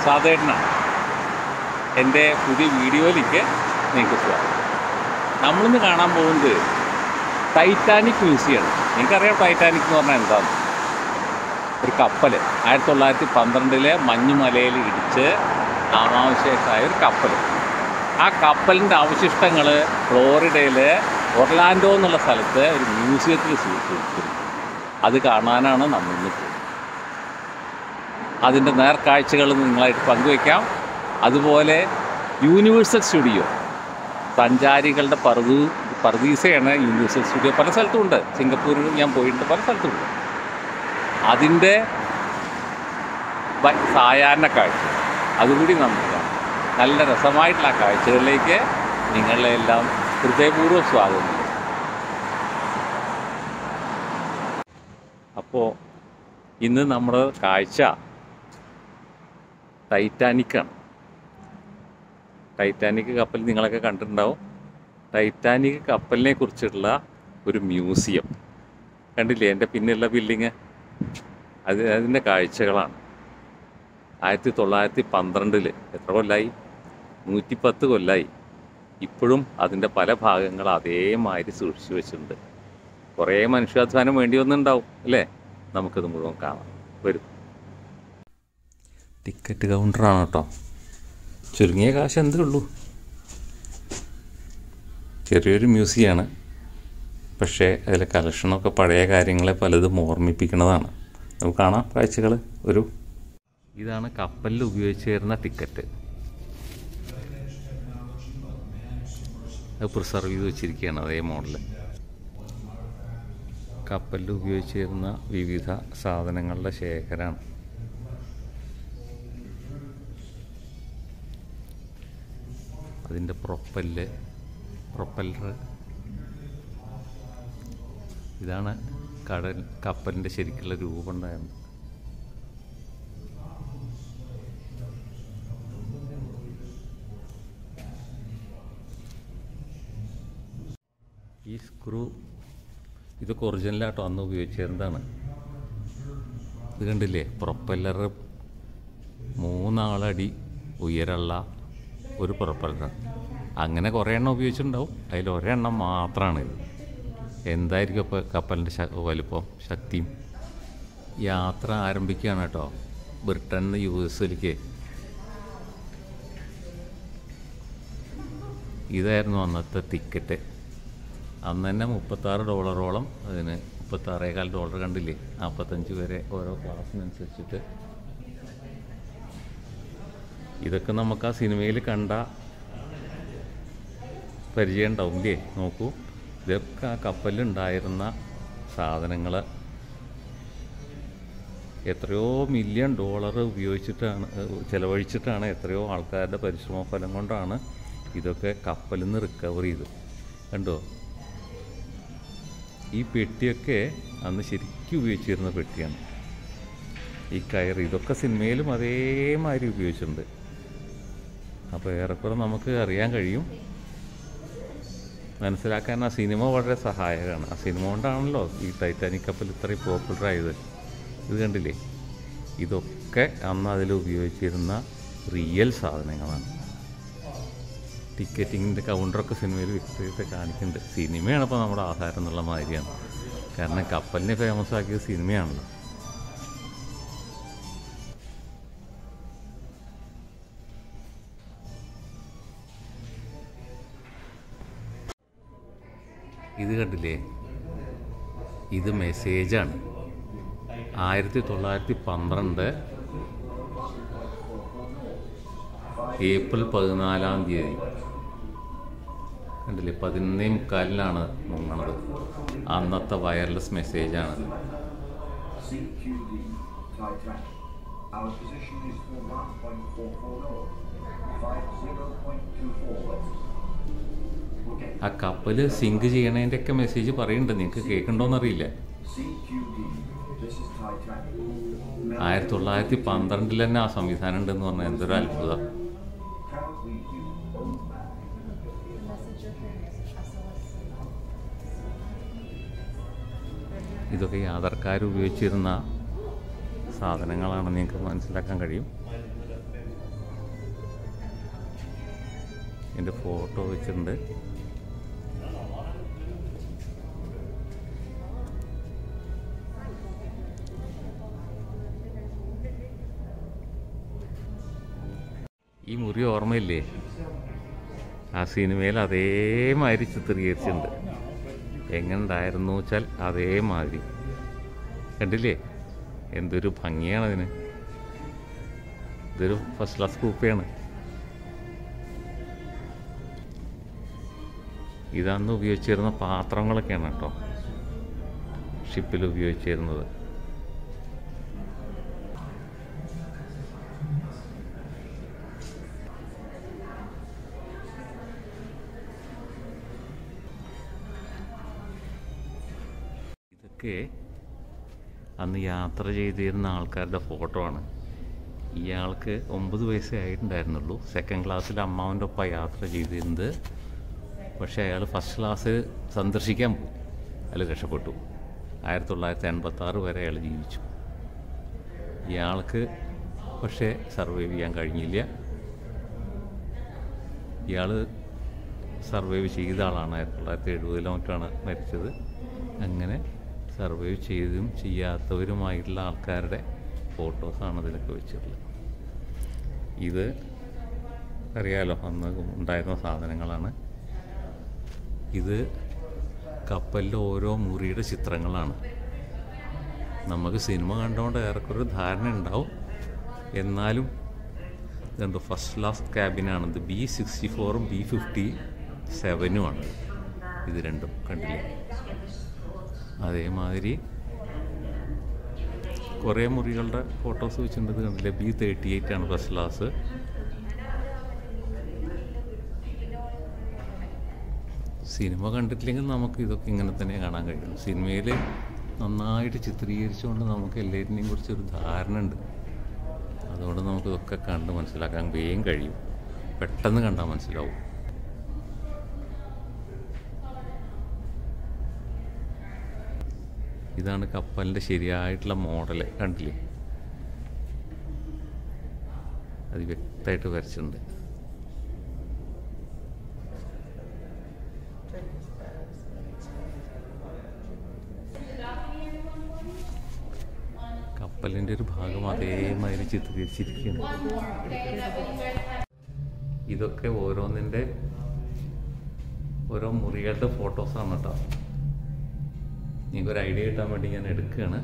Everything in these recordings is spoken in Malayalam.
പ്രസാദേട്ടനാണ് എൻ്റെ പുതിയ വീഡിയോയിലേക്ക് നിങ്ങൾക്ക് സ്വാഗതം നമ്മളിന്ന് കാണാൻ പോകുന്നത് ടൈറ്റാനിക് മ്യൂസിയമാണ് നിങ്ങൾക്കറിയാം ടൈറ്റാനിക് എന്ന് പറഞ്ഞാൽ എന്താണ് ഒരു കപ്പൽ ആയിരത്തി തൊള്ളായിരത്തി പന്ത്രണ്ടിലെ മഞ്ഞുമലയിൽ ഇടിച്ച് നാമാവശേഷമായ ഒരു കപ്പൽ ആ കപ്പലിൻ്റെ അവശിഷ്ടങ്ങൾ ഫ്ലോറിഡയിൽ ഒർലാൻഡോ എന്നുള്ള സ്ഥലത്ത് ഒരു മ്യൂസിയത്തിൽ സൂക്ഷിച്ചിരിക്കുന്നു അത് കാണാനാണ് നമ്മൾ ഇന്ന് പോകുന്നത് അതിൻ്റെ നേർക്കാഴ്ചകൾ നിങ്ങളായിട്ട് പങ്കുവയ്ക്കാം അതുപോലെ യൂണിവേഴ്സൽ സ്റ്റുഡിയോ സഞ്ചാരികളുടെ പർദൂ പർദീസയാണ് യൂണിവേഴ്സൽ സ്റ്റുഡിയോ പല സ്ഥലത്തും ഉണ്ട് സിംഗപ്പൂരിൽ ഞാൻ പോയിട്ടുണ്ട് പല സ്ഥലത്തും ഉണ്ട് അതിൻ്റെ വ- സായാഹ്ന കാഴ്ച അതുകൂടി നമുക്ക് കാണാം നല്ല രസമായിട്ടുള്ള ആ കാഴ്ചകളിലേക്ക് നിങ്ങളെ എല്ലാം ഹൃദയപൂർവ്വം സ്വാഗതം ചെയ്യുന്നു. അപ്പോൾ ഇന്ന് നമ്മുടെ കാഴ്ച ടൈറ്റാനിക്കാണ് ടൈറ്റാനിക് കപ്പൽ നിങ്ങളൊക്കെ കണ്ടിട്ടുണ്ടാവും ടൈറ്റാനിക് കപ്പലിനെ കുറിച്ചുള്ള ഒരു മ്യൂസിയം കണ്ടില്ലേ എൻ്റെ പിന്നിലുള്ള ബിൽഡിങ് അത് അതിൻ്റെ കാഴ്ചകളാണ് ആയിരത്തി തൊള്ളായിരത്തി പന്ത്രണ്ടിൽ എത്ര കൊല്ലായി നൂറ്റിപ്പത്ത് കൊല്ലായി ഇപ്പോഴും അതിൻ്റെ പല ഭാഗങ്ങൾ അതേമാതിരി സൂക്ഷിച്ചു വെച്ചിട്ടുണ്ട് കുറേ മനുഷ്യാധ്വാനം വേണ്ടി വന്നിട്ടുണ്ടാവും അല്ലേ നമുക്കത് മുഴുവൻ കാണാം വരും ടിക്കറ്റ് കൗണ്ടറാണ് കേട്ടോ ചുരുങ്ങിയ കാശ് എന്തേ ഉള്ളൂ ചെറിയൊരു മ്യൂസിയമാണ് പക്ഷേ അതിലെ കളക്ഷനൊക്കെ പഴയ കാര്യങ്ങളെ പലതും ഓർമ്മിപ്പിക്കുന്നതാണ് നമുക്ക് കാണാം കാഴ്ചകൾ ഒരു ഇതാണ് കപ്പലിൽ ഉപയോഗിച്ചിരുന്ന ടിക്കറ്റ് അത് പ്രിസർവ് ചെയ്ത് വെച്ചിരിക്കുകയാണ് അതേ മോഡൽ കപ്പലിൽ ഉപയോഗിച്ചിരുന്ന വിവിധ സാധനങ്ങളുടെ ശേഖരമാണ് അതിൻ്റെ പ്രൊപ്പല്ല് പ്രൊപ്പല്ലർ ഇതാണ് കടൽ കപ്പലിൻ്റെ ശരിക്കുള്ള രൂപം ഉണ്ടായിരുന്നത് ഈ സ്ക്രൂ ഇതൊക്കെ ഒറിജിനലായിട്ടോ അന്ന് ഉപയോഗിച്ചിരുന്നതാണ് ഇത് കണ്ടില്ലേ പ്രൊപ്പല്ലർ മൂന്നാളടി ഉയരമുള്ള ഒരു പ്രൊപ്പല്ലർ അങ്ങനെ കുറേ എണ്ണം ഉപയോഗിച്ചിട്ടുണ്ടാവും അതിൽ ഒരെണ്ണം മാത്രമാണ് ഇത് എന്തായിരിക്കും ഇപ്പോൾ കപ്പലിൻ്റെ ശ വലുപ്പം ശക്തിയും യാത്ര ആരംഭിക്കുകയാണ് കേട്ടോ ബ്രിട്ടനിൽ നിന്ന് യു എസിലേക്ക് ഇതായിരുന്നു അന്നത്തെ ടിക്കറ്റ് അന്ന് തന്നെ മുപ്പത്താറ് ഡോളറോളം അതിന് മുപ്പത്താറേകാൽ ഡോളർ കണ്ടില്ലേ നാൽപ്പത്തഞ്ച് വരെ ഓരോ ക്ലാസ്സിനനുസരിച്ചിട്ട് ഇതൊക്കെ നമുക്ക് ആ സിനിമയിൽ കണ്ട പരിചയം ഉണ്ടാവും ഇല്ലേ നോക്കൂ ഇതൊക്കെ ആ കപ്പലിലുണ്ടായിരുന്ന സാധനങ്ങൾ എത്രയോ മില്യൺ ഡോളർ ഉപയോഗിച്ചിട്ടാണ് ഏഹ്, ചെലവഴിച്ചിട്ടാണ് എത്രയോ ആൾക്കാരുടെ പരിശ്രമ ഫലം കൊണ്ടാണ് ഇതൊക്കെ കപ്പലിൽ നിന്ന് റിക്കവർ ചെയ്തത് കണ്ടോ ഈ പെട്ടിയൊക്കെ അന്ന് ശരിക്കും ഉപയോഗിച്ചിരുന്ന പെട്ടിയാണ് ഈ കയർ ഇതൊക്കെ സിനിമയിലും അതേമാതിരി ഉപയോഗിച്ചിട്ടുണ്ട് അപ്പോൾ ഏറെക്കുറെ നമുക്ക് അറിയാൻ കഴിയും മനസ്സിലാക്കാൻ ആ സിനിമ വളരെ സഹായകമാണ് ആ സിനിമ കൊണ്ടാണല്ലോ ഈ ടൈറ്റാനിക് കപ്പൽ ഇത്രയും പോപ്പുലർ ആയത് ഇത് കണ്ടില്ലേ ഇതൊക്കെ അന്ന് അതിൽ ഉപയോഗിച്ചിരുന്ന റിയൽ സാധനങ്ങളാണ് ടിക്കറ്റിങ്ങിൻ്റെ കൗണ്ടറൊക്കെ സിനിമയിൽ വ്യക്തമായിട്ട് കാണിക്കുന്നുണ്ട് സിനിമയാണ് ഇപ്പോൾ നമ്മുടെ ആഹാരം എന്നുള്ള മാതിരിയാണ് കാരണം കപ്പലിനെ ഫേമസ് ആക്കിയത് സിനിമയാണല്ലോ ഇത് കണ്ടില്ലേ ഇത് മെസ്സേജാണ് ആയിരത്തി തൊള്ളായിരത്തി പന്ത്രണ്ട് ഏപ്രിൽ പതിനാലാം തീയതി കണ്ടില്ലേ പതിനൊന്നേ മുക്കാലിനാണ് മുങ്ങണത് അന്നത്തെ വയർലെസ് മെസ്സേജാണ് CQD Titanic. Our position is for 1.44 north, 50.24 west. Okay. ആ കപ്പൽ സിങ്ക് ചെയ്യണതിൻ്റെ ഒക്കെ മെസ്സേജ് പറയുന്നുണ്ട് നിങ്ങൾക്ക് കേൾക്കണ്ടോന്നറിയില്ല CQD. This is Titanic. ആയിരത്തി തൊള്ളായിരത്തി പന്ത്രണ്ടിൽ തന്നെ ആ സംവിധാനം ഉണ്ടെന്ന് പറഞ്ഞാൽ എന്തൊരു അത്ഭുതം Can we use both man? Messenger here is SOS. ഇതൊക്കെ യാത്രക്കാർ ഉപയോഗിച്ചിരുന്ന സാധനങ്ങളാണെന്ന് നിങ്ങൾക്ക് മനസ്സിലാക്കാൻ കഴിയും എൻ്റെ ഫോട്ടോ വെച്ചിട്ടുണ്ട് ഈ മുറി ഓർമ്മയില്ലേ ആ സിനിമയിൽ അതേമാതിരി ചിത്രീകരിച്ചിട്ടുണ്ട് എങ്ങനെ ഉണ്ടായിരുന്നു വെച്ചാൽ അതേമാതിരി കണ്ടില്ലേ എന്തൊരു ഭംഗിയാണ് അതിന് ഇതൊരു ഫസ്റ്റ് ക്ലാസ് കൂപ്പയാണ് ഇതന്ന് ഉപയോഗിച്ചിരുന്ന പാത്രങ്ങളൊക്കെയാണ് കേട്ടോ ഷിപ്പിൽ ഉപയോഗിച്ചിരുന്നത് ഇതൊക്കെ അന്ന് യാത്ര ചെയ്തിരുന്ന ആൾക്കാരുടെ ഫോട്ടോ ആണ് ഇയാൾക്ക് ഒമ്പത് വയസ്സേ ആയിട്ടുണ്ടായിരുന്നുള്ളൂ സെക്കൻഡ് ക്ലാസ്സിൽ അമ്മാവൻ്റെ ഒപ്പം യാത്ര ചെയ്തിരുന്നത് പക്ഷേ അയാൾ ഫസ്റ്റ് ക്ലാസ് സന്ദർശിക്കാൻ പോയി അയാൾ രക്ഷപ്പെട്ടു ആയിരത്തി തൊള്ളായിരത്തി എൺപത്തി ആറ് വരെ അയാൾ ജീവിച്ചു ഇയാൾക്ക് പക്ഷേ സർവൈവ് ചെയ്യാൻ കഴിഞ്ഞില്ല ഇയാൾ സർവൈവ് ചെയ്ത ആളാണ് ആയിരത്തി തൊള്ളായിരത്തി എഴുപതിലോ മറ്റാണ് മരിച്ചത് അങ്ങനെ സർവൈവ് ചെയ്തും ചെയ്യാത്തവരുമായിട്ടുള്ള ആൾക്കാരുടെ ഫോട്ടോസാണ് ഇതിലൊക്കെ വെച്ചിട്ടുള്ളത് ഇത് അറിയാലോ അന്ന് ഉണ്ടായിരുന്ന സാധനങ്ങളാണ് ഇത് കപ്പലിലെ ഓരോ മുറിയുടെ ചിത്രങ്ങളാണ് നമുക്ക് സിനിമ കണ്ടുകൊണ്ട് ഏറെക്കുറെ ഒരു ധാരണ ഉണ്ടാവും എന്നാലും ഇതുണ്ട് ഫസ്റ്റ് ക്ലാസ് ക്യാബിനാണ് ഇത് ബി സിക്സ്റ്റി ഫോറും ബി ഫിഫ്റ്റി സെവനുമാണ് ഇത് രണ്ടും കണ്ടില്ലേ അതേമാതിരി കുറേ മുറികളുടെ ഫോട്ടോസ് വെച്ചിട്ടുണ്ട് ഇത് കണ്ടില്ലേ ബി തേർട്ടി എയ്റ്റ് ആണ് ഫസ്റ്റ് ക്ലാസ് സിനിമ കണ്ടിട്ടില്ലെങ്കിൽ നമുക്ക് ഇതൊക്കെ ഇങ്ങനെ തന്നെ കാണാൻ കഴിയും സിനിമയിൽ നന്നായിട്ട് ചിത്രീകരിച്ചുകൊണ്ട് നമുക്ക് എല്ലാറ്റിനെയും കുറിച്ചൊരു ധാരണ ഉണ്ട് അതുകൊണ്ട് നമുക്കിതൊക്കെ കണ്ട് മനസ്സിലാക്കാൻ വേഗം കഴിയും പെട്ടെന്ന് കണ്ടാൽ മനസ്സിലാവും ഇതാണ് കപ്പലിൻ്റെ ശരിയായിട്ടുള്ള മോഡൽ കണ്ടില്ലേ അത് വ്യക്തമായിട്ട് വരച്ചിട്ടുണ്ട് കപ്പലിൻ്റെ ഒരു ഭാഗം അതേമാതിരി ചിത്രീകരിച്ചിരിക്കുകയാണ് ഇതൊക്കെ ഓരോന്നിൻ്റെ ഓരോ മുറികളുടെ ഫോട്ടോസാണ് കേട്ടോ എനിക്കൊരു ഐഡിയ കിട്ടാൻ വേണ്ടി ഞാൻ എടുക്കുകയാണ്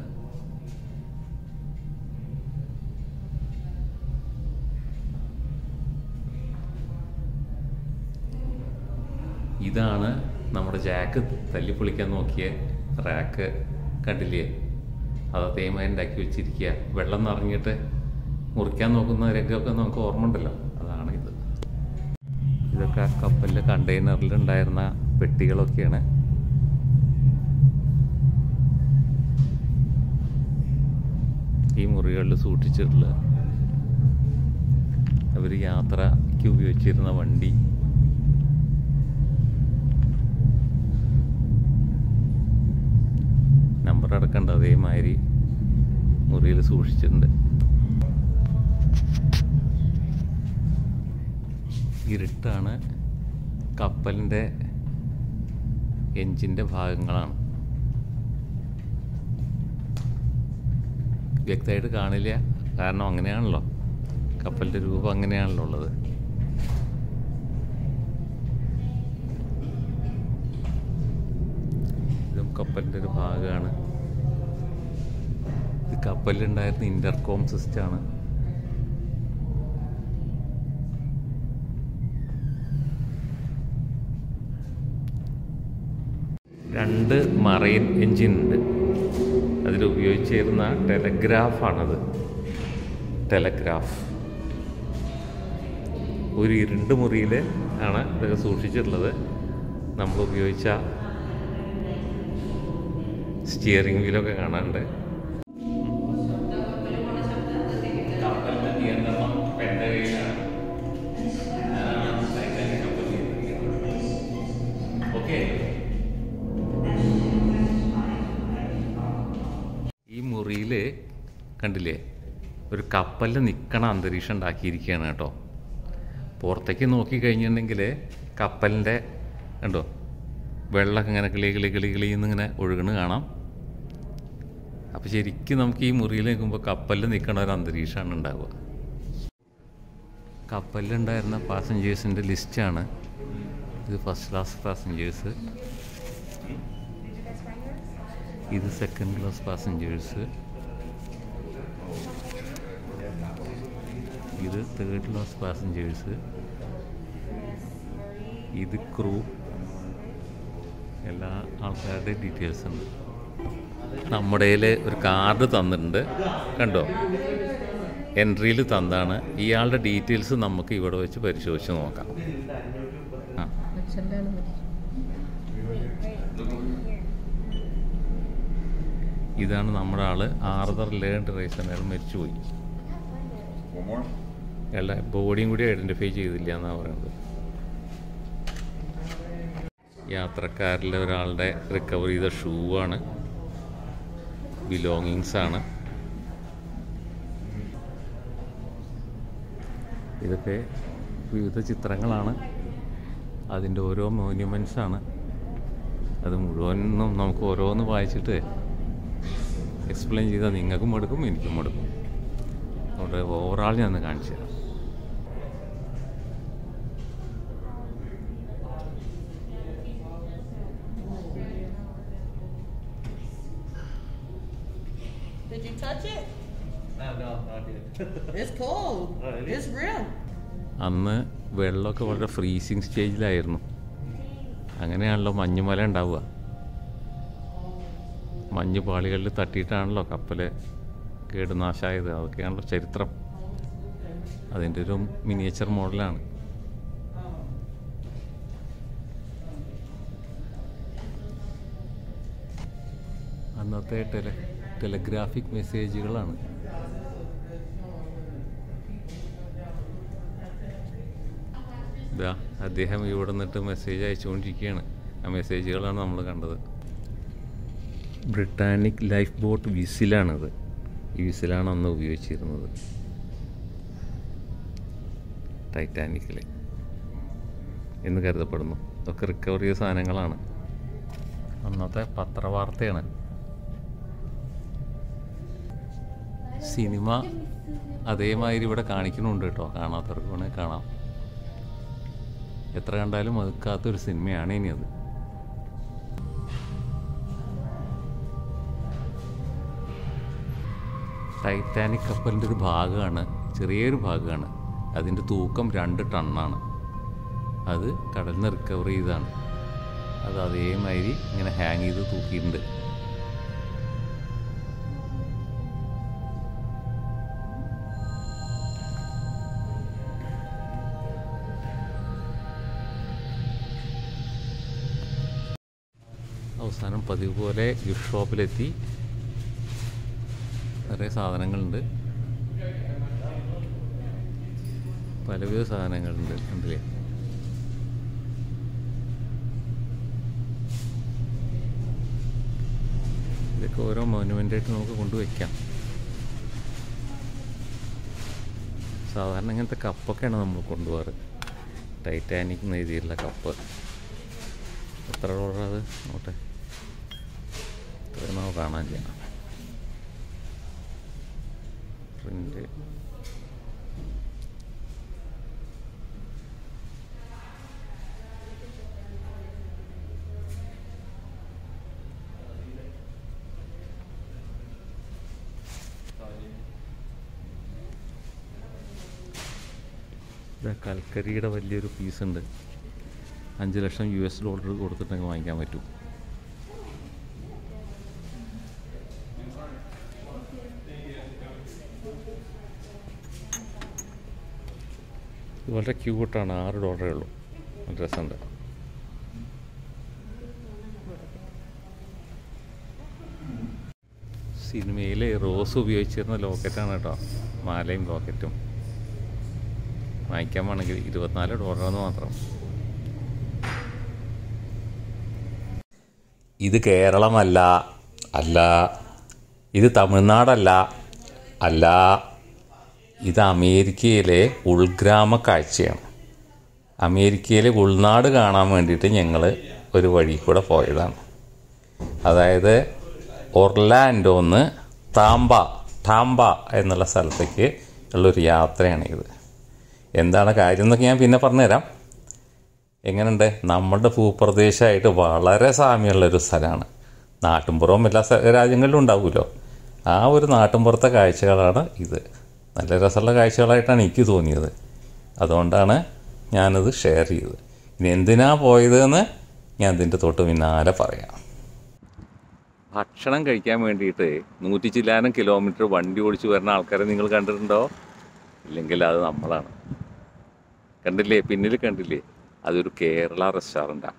ഇതാണ് നമ്മുടെ ജാക്ക് തല്ലിപ്പൊളിക്കാൻ നോക്കിയ റാക്ക് കണ്ടില്ലേ അത് അതേമാതിരി ഉണ്ടാക്കി വെച്ചിരിക്കുക വെള്ളം നിറഞ്ഞിട്ട് മുറിക്കാൻ നോക്കുന്ന രംഗമൊക്കെ നമുക്ക് ഓർമ്മ ഉണ്ടല്ലോ അതാണ് ഇത് ഇതൊക്കെ ആ കപ്പലിലെ കണ്ടെയ്നറിൽ ഉണ്ടായിരുന്ന പെട്ടികളൊക്കെയാണ് ഈ മുറികളിൽ സൂക്ഷിച്ചിട്ടുള്ള അവർ യാത്രയ്ക്ക് ഉപയോഗിച്ചിരുന്ന വണ്ടി നമ്പർ അടക്കണ്ട അതേമാതിരി മുറിയിൽ സൂക്ഷിച്ചിട്ടുണ്ട് ഇരുട്ടാണ് കപ്പലിൻ്റെ എഞ്ചിൻ്റെ ഭാഗങ്ങളാണ് വ്യക്തമായിട്ട് കാണില്ല കാരണം അങ്ങനെയാണല്ലോ കപ്പലിൻ്റെ രൂപം അങ്ങനെയാണല്ലോ ഉള്ളത് ഇതും കപ്പലിൻ്റെ ഒരു ഭാഗമാണ് ഇത് കപ്പലിലുണ്ടായിരുന്ന ഇൻ്റർകോം സിസ്റ്റമാണ് രണ്ട് മറൈൻ എൻജിൻ ഉണ്ട് അതിൽ ഉപയോഗിച്ചിരുന്ന ടെലഗ്രാഫാണത് ടെലഗ്രാഫ് ഒരു ഇരുണ്ട് മുറിയിൽ ആണ് ഇതൊക്കെ സൂക്ഷിച്ചിട്ടുള്ളത് നമ്മൾ ഉപയോഗിച്ച സ്റ്റിയറിംഗ് വീലൊക്കെ കാണാനുണ്ട് ഈ മുറിയിൽ കണ്ടില്ലേ ഒരു കപ്പലിൽ നിൽക്കണ അന്തരീക്ഷം ഉണ്ടാക്കിയിരിക്കുകയാണ് കേട്ടോ പുറത്തേക്ക് നോക്കി കഴിഞ്ഞിട്ടുണ്ടെങ്കിൽ കപ്പലിൻ്റെ കണ്ടോ വെള്ളമൊക്കെ ഇങ്ങനെ കിളി കിളി കിളി കിളി എന്നിങ്ങനെ ഒഴുകണ് കാണാം അപ്പോൾ ശരിക്കും നമുക്ക് ഈ മുറിയിൽ നിൽക്കുമ്പോൾ കപ്പലിൽ നിൽക്കുന്ന ഒരു അന്തരീക്ഷമാണ് ഉണ്ടാവുക കപ്പലിലുണ്ടായിരുന്ന പാസഞ്ചേഴ്സിൻ്റെ ലിസ്റ്റാണ് ഇത് ഫസ്റ്റ് ക്ലാസ് പാസഞ്ചേഴ്സ് ഇത് സെക്കൻഡ് ക്ലാസ് പാസഞ്ചേഴ്സ് ഇത് തേർഡ് ക്ലാസ് പാസഞ്ചേഴ്സ് ഇത് ക്രൂ എല്ലാ ആൾക്കാരുടെയും ഡീറ്റെയിൽസ് ഉണ്ട് നമ്മുടെ കയ്യിൽ ഒരു കാർഡ് തന്നിട്ടുണ്ട് കണ്ടോ എൻട്രിയിൽ തന്നാണ് ഇയാളുടെ ഡീറ്റെയിൽസ് നമുക്ക് ഇവിടെ വെച്ച് പരിശോധിച്ച് നോക്കാം ആ ഇതാണ് നമ്മുടെ ആള് ആർദർ ലേൺ റേസൺ അയാൾ മരിച്ചുപോയി അയാളുടെ ബോഡിയും കൂടി ഐഡൻറ്റിഫൈ ചെയ്തില്ല എന്നാണ് പറയുന്നത് യാത്രക്കാരിലെ ഒരാളുടെ റിക്കവർ ചെയ്ത ഷൂ ആണ് ബിലോങ്ങിങ്സ് ആണ് ഇതൊക്കെ വിവിധ ചിത്രങ്ങളാണ് അതിൻ്റെ ഓരോ മോന്യുമെൻറ്റ്സ് ആണ് അത് മുഴുവനും നമുക്ക് ഓരോന്ന് വായിച്ചിട്ട് എക്സ്പ്ലെയിൻ ചെയ്താൽ നിങ്ങൾക്കും മടുക്കും എനിക്കും മടുക്കും അതുകൊണ്ട് ഓവറാൾ ഞാൻ ഒന്ന് കാണിച്ചു തരാം Did you touch it? No, no, not yet. It's cold. Oh, really? It's real. അന്ന് വെള്ളമൊക്കെ വളരെ ഫ്രീസിങ് സ്റ്റേജിലായിരുന്നു അങ്ങനെയാണല്ലോ മഞ്ഞുമല ഉണ്ടാവുക മഞ്ഞ് പാളികളിൽ തട്ടിയിട്ടാണല്ലോ കപ്പൽ കേടുനാശായത് അതൊക്കെയാണല്ലോ ചരിത്രം അതിൻ്റെ ഒരു മിനിയേച്ചർ മോഡലാണ് അന്നത്തെ ടെല ടെലഗ്രാഫിക് മെസ്സേജുകളാണ് ഇതാ അദ്ദേഹം ഇവിടെ നിന്നിട്ട് മെസ്സേജ് അയച്ചുകൊണ്ടിരിക്കുകയാണ് ആ മെസ്സേജുകളാണ് നമ്മൾ കണ്ടത് ബ്രിട്ടാനിക് ലൈഫ് ബോട്ട് വിസിലാണിത് ഈ വിസിലാണ് അന്ന് ഉപയോഗിച്ചിരുന്നത് ടൈറ്റാനിക്കിൽ എന്ന് കരുതപ്പെടുന്നു ഇതൊക്കെ റിക്കവർ ചെയ്ത സാധനങ്ങളാണ് അന്നത്തെ പത്രവാർത്തയാണ് സിനിമ അതേമാതിരി ഇവിടെ കാണിക്കുന്നുണ്ട് കേട്ടോ കാണാത്തവർക്ക് വേണമെങ്കിൽ കാണാം എത്ര കണ്ടാലും ഒതുക്കാത്തൊരു സിനിമയാണ് ഇനി അത് ടൈറ്റാനിക് കപ്പലിൻ്റെ ഒരു ഭാഗമാണ് ചെറിയൊരു ഭാഗമാണ് അതിൻ്റെ തൂക്കം രണ്ട് ടണ്ണാണ് അത് കടലിൽ നിന്ന് റിക്കവർ ചെയ്തതാണ് അത് അതേമാതിരി ഇങ്ങനെ ഹാങ് ചെയ്ത് തൂക്കിയിട്ടുണ്ട് അവസാനം പതിവ് പോലെ ഗിഫ്റ്റ് ഷോപ്പിലെത്തി നിറയെ സാധനങ്ങളുണ്ട് പലവിധ സാധനങ്ങളുണ്ട് കണ്ടില്ലേ ഇതൊക്കെ ഓരോ മോനുമെൻ്റായിട്ട് നമുക്ക് കൊണ്ടുവയ്ക്കാം സാധാരണ ഇങ്ങനത്തെ കപ്പൊക്കെയാണ് നമ്മൾ കൊണ്ടുപോകാറ് ടൈറ്റാനിക് എന്ന് എഴുതിയിട്ടുള്ള കപ്പ് എത്ര ഡോളർ അത് നോട്ടെ ഇത്രയും നമുക്ക് കാണാനില്ല പ്രിൻ്റ് ഇതാ കൽക്കരിയുടെ വലിയൊരു പീസ് ഉണ്ട് അഞ്ച് ലക്ഷം യു എസ് ഡോളർ കൊടുത്തിട്ടൊക്കെ വാങ്ങിക്കാൻ പറ്റും ഇത് വളരെ ക്യൂട്ടാണ് ആറ് ഡോളറേ ഉള്ളൂ നല്ല രസമുണ്ട് സിനിമയിൽ റോസ് ഉപയോഗിച്ചിരുന്ന ലോക്കറ്റാണ് കേട്ടോ മാലയും ലോക്കറ്റും വാങ്ങിക്കാൻ വേണമെങ്കിൽ ഇരുപത്തിനാല് ഡോളറെന്ന് മാത്രം ഇത് കേരളമല്ല അല്ല ഇത് തമിഴ്നാടല്ല അല്ല ഇത് അമേരിക്കയിലെ ഉൾഗ്രാമ കാഴ്ചയാണ് അമേരിക്കയിലെ ഉൾനാട് കാണാൻ വേണ്ടിയിട്ട് ഞങ്ങൾ ഒരു വഴി കൂടെ പോയതാണ് അതായത് ഒർലാൻഡോന്ന് താമ്പ ടാമ്പ എന്നുള്ള സ്ഥലത്തേക്ക് ഉള്ളൊരു യാത്രയാണിത് എന്താണ് കാര്യം എന്നൊക്കെ ഞാൻ പിന്നെ പറഞ്ഞുതരാം എങ്ങനെയുണ്ട് നമ്മളുടെ ഭൂപ്രദേശമായിട്ട് വളരെ സാമ്യമുള്ളൊരു സ്ഥലമാണ് നാട്ടിൻപുറവും എല്ലാ സ്ഥ- രാജ്യങ്ങളിലും ഉണ്ടാവുമല്ലോ ആ ഒരു നാട്ടിൻപുറത്തെ കാഴ്ചകളാണ് ഇത് നല്ല രസമുള്ള കാഴ്ചകളായിട്ടാണ് എനിക്ക് തോന്നിയത് അതുകൊണ്ടാണ് ഞാനത് ഷെയർ ചെയ്തത് ഇനി എന്തിനാ പോയതെന്ന് ഞാൻ ഇതിൻ്റെ തൊട്ട് പിന്നാലെ പറയാം ഭക്ഷണം കഴിക്കാൻ വേണ്ടിയിട്ട് നൂറ്റി ചില്ലാനം കിലോമീറ്റർ വണ്ടി ഓടിച്ച് വരുന്ന ആൾക്കാരെ നിങ്ങൾ കണ്ടിട്ടുണ്ടോ ഇല്ലെങ്കിൽ അത് നമ്മളാണ് കണ്ടില്ലേ പിന്നിൽ കണ്ടില്ലേ അതൊരു കേരള റെസ്റ്റോറൻറ്റാണ്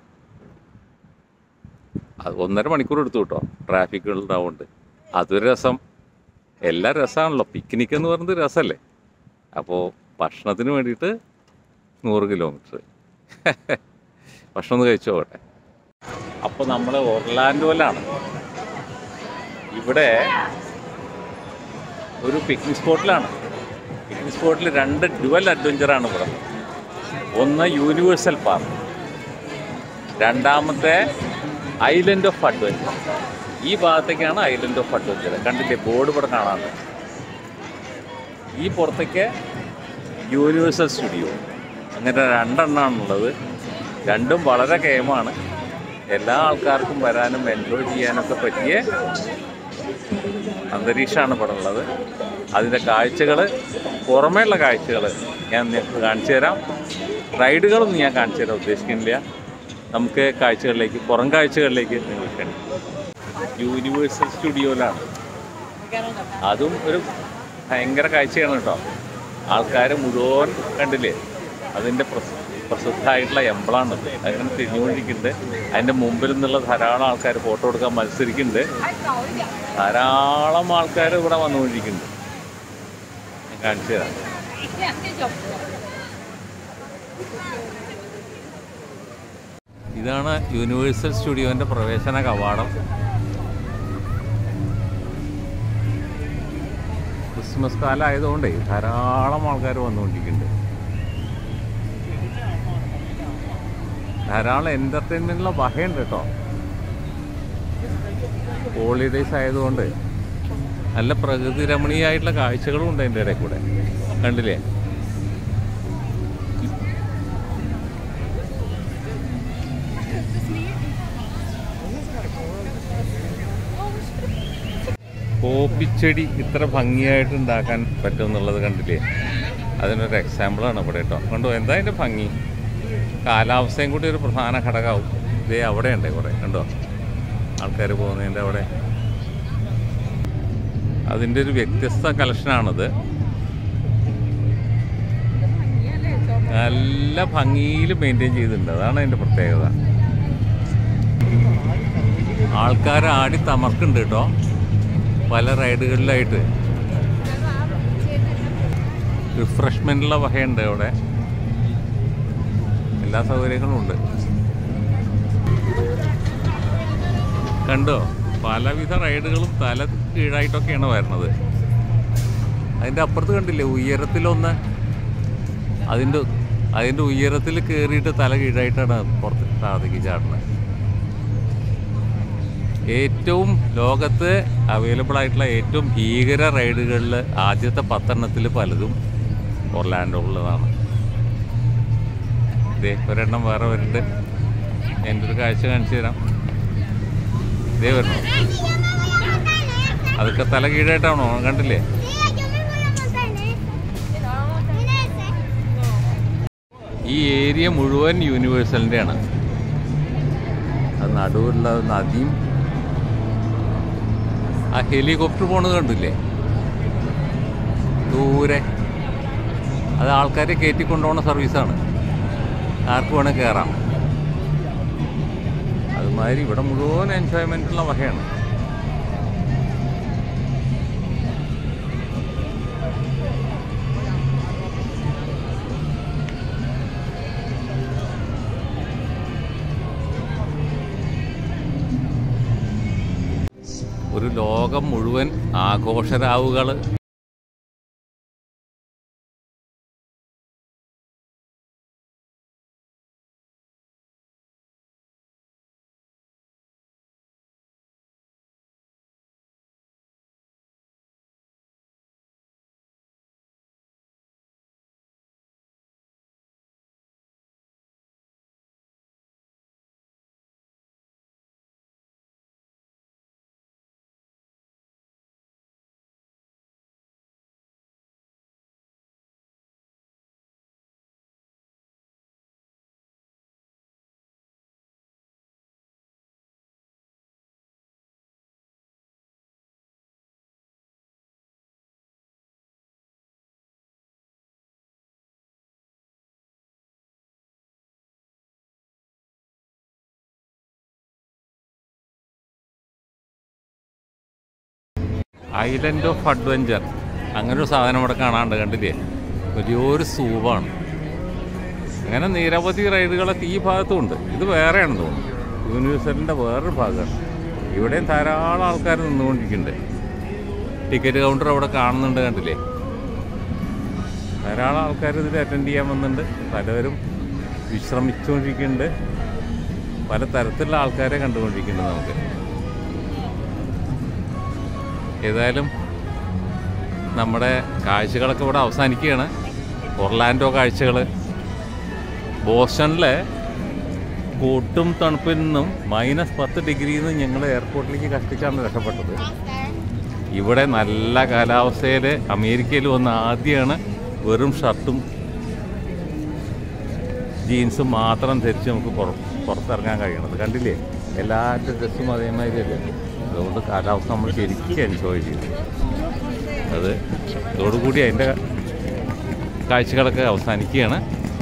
അത് ഒന്നര മണിക്കൂർ എടുത്തു കേട്ടോ ട്രാഫിക് ഉണ്ടാവുകൊണ്ട് അതൊരു രസം എല്ലാ രസമാണല്ലോ പിക്നിക് എന്ന് പറയുന്നത് രസമല്ലേ അപ്പോൾ ഭക്ഷണത്തിന് വേണ്ടിയിട്ട് നൂറ് കിലോമീറ്റർ ഭക്ഷണം ഒന്ന് കഴിച്ചു പോകട്ടെ അപ്പോൾ നമ്മൾ ഒർലാൻഡോയിലാണ് ഇവിടെ ഒരു പിക്നിക് സ്പോട്ടിലാണ് പിക്നിക് സ്പോട്ടിൽ രണ്ട് ഡുവൽ അഡ്വഞ്ചറാണ് ഇവിടെ ഒന്ന് യൂണിവേഴ്സൽ പാർക്ക് രണ്ടാമത്തെ ഐലൻഡ് ഓഫ് അഡ്വഞ്ചർ ഈ ഭാഗത്തേക്കാണ് ഐലൻഡ് ഓഫ് അഡ്വഞ്ചർ കണ്ടില്ലേ ബോർഡ് ഇവിടെ കാണാറുണ്ട് ഈ പുറത്തേക്ക് യൂണിവേഴ്സൽ സ്റ്റുഡിയോ അങ്ങനെ രണ്ടെണ്ണമാണുള്ളത് രണ്ടും വളരെ കേമാണ് എല്ലാ ആൾക്കാർക്കും വരാനും എൻജോയ് ചെയ്യാനൊക്കെ പറ്റിയ അന്തരീക്ഷമാണ് ഇവിടെ ഉള്ളത് അതിൻ്റെ കാഴ്ചകൾ പുറമേയുള്ള കാഴ്ചകൾ ഞാൻ നിങ്ങൾക്ക് കാണിച്ചു തരാം റൈഡുകളൊന്നും ഞാൻ കാണിച്ചു തരാൻ ഉദ്ദേശിക്കുന്നില്ല നമുക്ക് കാഴ്ചകളിലേക്ക് പുറം കാഴ്ചകളിലേക്ക് നിങ്ങൾ ക്ഷണിക്കും യൂണിവേഴ്സൽ സ്റ്റുഡിയോയിലാണ് അതും ഒരു ഭയങ്കര കാഴ്ചയാണ് കേട്ടോ ആൾക്കാർ മുഴുവൻ കണ്ടില്ലേ അതിൻ്റെ പ്രസ പ്രസിദ്ധമായിട്ടുള്ള എംബ്ലാണ് അങ്ങനെ തിരിഞ്ഞുകൊണ്ടിരിക്കുന്നുണ്ട് അതിൻ്റെ മുമ്പിൽ നിന്നുള്ള ധാരാളം ആൾക്കാർ ഫോട്ടോ എടുക്കാൻ മത്സരിക്കുന്നുണ്ട് ധാരാളം ആൾക്കാർ ഇവിടെ വന്നുകൊണ്ടിരിക്കുന്നുണ്ട് ഞാൻ കാണിച്ചു തരാം ഇതാണ് യൂണിവേഴ്സൽ സ്റ്റുഡിയോൻ്റെ പ്രവേശന കവാടം ക്രിസ്മസ് കാലം ആയതുകൊണ്ടേ ധാരാളം ആൾക്കാർ വന്നുകൊണ്ടിരിക്കുന്നുണ്ട് ധാരാളം എൻ്റർടൈൻമെൻറ്റിനുള്ള വകയുണ്ട് കേട്ടോ ഹോളിഡേയ്സ് ആയതുകൊണ്ട് നല്ല പ്രകൃതി രമണീയമായിട്ടുള്ള കാഴ്ചകളും ഉണ്ട് അതിൻ്റെ ഇടയിൽ കൂടെ കണ്ടില്ലേ കോപ്പിച്ചെടി ഇത്ര ഭംഗിയായിട്ട് ഉണ്ടാക്കാൻ പറ്റും എന്നുള്ളത് കണ്ടില്ലേ അതിനൊരു എക്സാമ്പിളാണ് ഇവിടെ കേട്ടോ കണ്ടോ എന്താ അതിൻ്റെ ഭംഗി കാലാവസ്ഥയും കൂടി ഒരു പ്രധാന ഘടകമാവും ഇതേ അവിടെ ഉണ്ട് കുറേ കണ്ടോ ആൾക്കാർ പോകുന്നതിൻ്റെ അവിടെ അതിൻ്റെ ഒരു വ്യത്യസ്ത കളക്ഷനാണിത് നല്ല ഭംഗിയിൽ മെയിൻറ്റെയിൻ ചെയ്തിട്ടുണ്ട് അതാണ് അതിൻ്റെ പ്രത്യേകത ആൾക്കാർ ആടി തമർക്കുന്നുണ്ട് കേട്ടോ പല റൈഡുകളിലായിട്ട് റിഫ്രഷ്മെൻറ്റുള്ള വകയുണ്ട് അവിടെ എല്ലാ സൗകര്യങ്ങളും ഉണ്ട് കണ്ടോ പലവിധ റൈഡുകളും തല കീഴായിട്ടൊക്കെയാണ് വരുന്നത് അതിൻ്റെ അപ്പുറത്ത് കണ്ടില്ലേ ഉയരത്തിലൊന്ന് അതിൻ്റെ അതിൻ്റെ ഉയരത്തിൽ കയറിയിട്ട് തല കീഴായിട്ടാണ് പുറത്ത് താഴത്തേക്ക് ചാടുന്നത് ഏറ്റവും ലോകത്ത് അവൈലബിൾ ആയിട്ടുള്ള ഏറ്റവും ഭീകര റൈഡുകളിൽ ആദ്യത്തെ പത്തെണ്ണത്തിൽ പലതും ഒർലാൻഡോ ഉള്ളതാണ് ഇതേ ഒരെണ്ണം വേറെ വരുന്നുണ്ട് എൻ്റെ ഒരു കാഴ്ച കാണിച്ചു തരാം ഇതേ വരണം അതൊക്കെ തല കീഴായിട്ടാണോ കണ്ടില്ലേ ഈ ഏരിയ മുഴുവൻ യൂണിവേഴ്സലിൻ്റെ ആണ് അത് നടുവിലുള്ള നദിയും ആ ഹെലികോപ്റ്റർ പോണത് കണ്ടില്ലേ ദൂരെ അത് ആൾക്കാരെ കയറ്റി കൊണ്ടുപോകുന്ന സർവീസാണ് ആർക്ക് വേണേൽ കയറാം അതുമാതിരി ഇവിടെ മുഴുവൻ എൻജോയ്മെൻറ്റുള്ള വകയാണ് ഒരു ലോകം മുഴുവൻ ആഘോഷരാവുകൾ ഐലൻഡ് ഓഫ് അഡ്വഞ്ചർ അങ്ങനെ ഒരു സാധനം ഇവിടെ കാണാണ്ട് കണ്ടില്ലേ വലിയൊരു സൂവാണ് അങ്ങനെ നിരവധി റൈഡുകളൊക്കെ ഈ ഭാഗത്തും ഉണ്ട് ഇത് വേറെയാണെന്ന് തോന്നുന്നു യൂണിവേഴ്സലിൻ്റെ വേറൊരു ഭാഗമാണ് ഇവിടെയും ധാരാളം ആൾക്കാർ നിന്നുകൊണ്ടിരിക്കുന്നുണ്ട് ടിക്കറ്റ് കൗണ്ടർ അവിടെ കാണുന്നുണ്ട് കണ്ടില്ലേ ധാരാളം ആൾക്കാർ ഇതിൽ അറ്റൻഡ് ചെയ്യാൻ വന്നിട്ടുണ്ട് പലവരും വിശ്രമിച്ചുകൊണ്ടിരിക്കുന്നുണ്ട് പല തരത്തിലുള്ള ആൾക്കാരെ കണ്ടുകൊണ്ടിരിക്കുന്നുണ്ട് നമുക്ക് ഏതായാലും നമ്മുടെ കാഴ്ചകളൊക്കെ ഇവിടെ അവസാനിക്കുകയാണ് ഒർലാൻഡോ കാഴ്ചകൾ ബോസ്റ്റണിലെ കൂട്ടും തണുപ്പിൽ നിന്നും മൈനസ് പത്ത് ഡിഗ്രിയിൽ നിന്ന് ഞങ്ങൾ എയർപോർട്ടിലേക്ക് കഷ്ടിച്ചാണ് രക്ഷപ്പെട്ടത് ഇവിടെ നല്ല കാലാവസ്ഥയിൽ അമേരിക്കയിൽ വന്ന ആദ്യമാണ് വെറും ഷർട്ടും ജീൻസും മാത്രം ധരിച്ച് നമുക്ക് പുറ- പുറത്തിറങ്ങാൻ കഴിയണത് കണ്ടില്ലേ എല്ലാവരുടെ ഡ്രസ്സും അതേമാതിരി അല്ലേ അതുകൊണ്ട് കാലാവസ്ഥ നമ്മൾ ശരിക്കും എൻജോയ് ചെയ്തു അത് ഇതോടുകൂടി അതിൻ്റെ കാഴ്ചകളൊക്കെ അവസാനിക്കുകയാണ്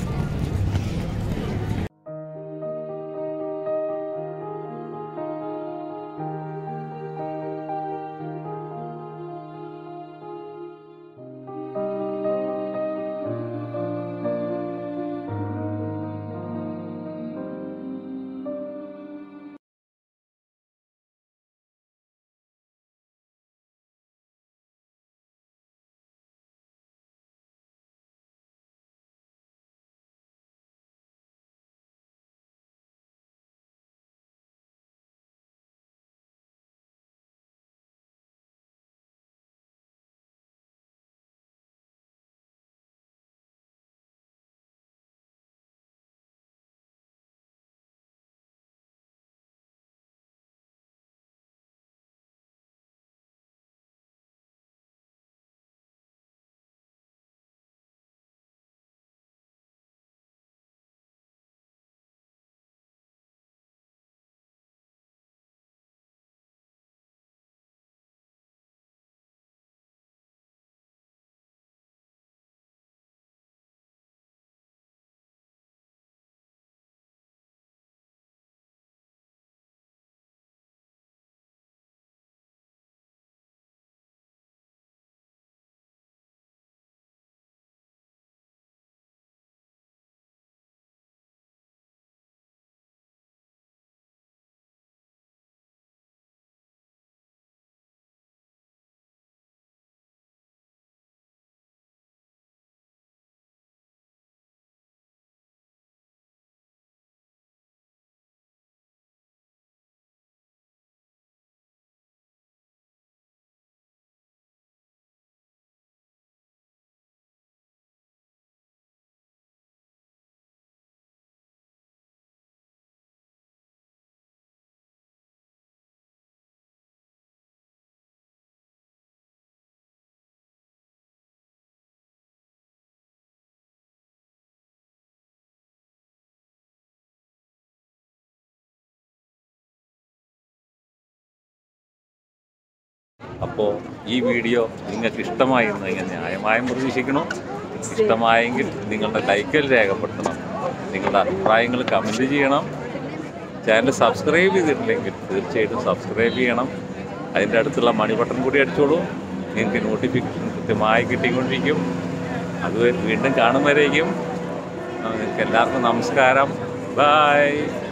അപ്പോൾ ഈ വീഡിയോ നിങ്ങൾക്ക് ഇഷ്ടമായി എന്ന് നിങ്ങൾ ന്യായമായും പ്രതീക്ഷിക്കണം ഇഷ്ടമായെങ്കിൽ നിങ്ങളുടെ ലൈക്കിൽ രേഖപ്പെടുത്തണം നിങ്ങളുടെ അഭിപ്രായങ്ങൾ കമൻറ്റ് ചെയ്യണം ചാനൽ സബ്സ്ക്രൈബ് ചെയ്തിട്ടില്ലെങ്കിൽ തീർച്ചയായിട്ടും സബ്സ്ക്രൈബ് ചെയ്യണം അതിൻ്റെ അടുത്തുള്ള മണി ബട്ടൺ കൂടി അടിച്ചോളൂ നിങ്ങൾക്ക് നോട്ടിഫിക്കേഷൻ കൃത്യമായി കിട്ടിക്കൊണ്ടിരിക്കും അത് വീണ്ടും കാണും വരേക്കും നിങ്ങൾക്ക് എല്ലാവർക്കും നമസ്കാരം ബായ്